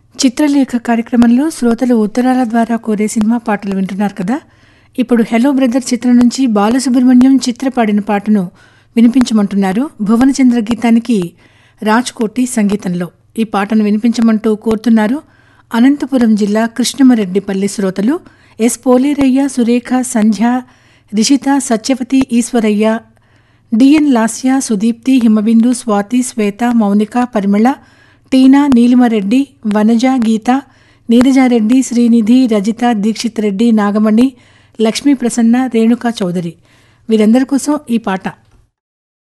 చిత్రలేఖ కార్యక్రమంలో శ్రోతలు ఉత్తరాల ద్వారా కోరే సినిమా పాటలు వింటున్నారు కదా ఇప్పుడు హెలో బ్రదర్ చిత్రం నుంచి బాలసుబ్రహ్మణ్యం చిత్ర పాడిన పాటను వినిపించమంటున్నారు భువనచంద్ర గీతానికి రాజ్కోటి సంగీతంలో ఈ పాటను వినిపించమంటూ కోరుతున్నారు అనంతపురం జిల్లా కృష్ణమరెడ్డిపల్లి శ్రోతలు S Polerayya Surekha Sandhya Rishitha Satyavathi Eshwarayya D N Lasya Sudeepthi Himabindu Swathi Swetha Mounika Parimala Tina Neelimareddy Vanaja Geetha Neerajareddy Srinidhi Rajitha Dikshit Reddy Nagamani Lakshmi Prasanna Renuka Chowdary వీరందరి కోసం ఈ పాట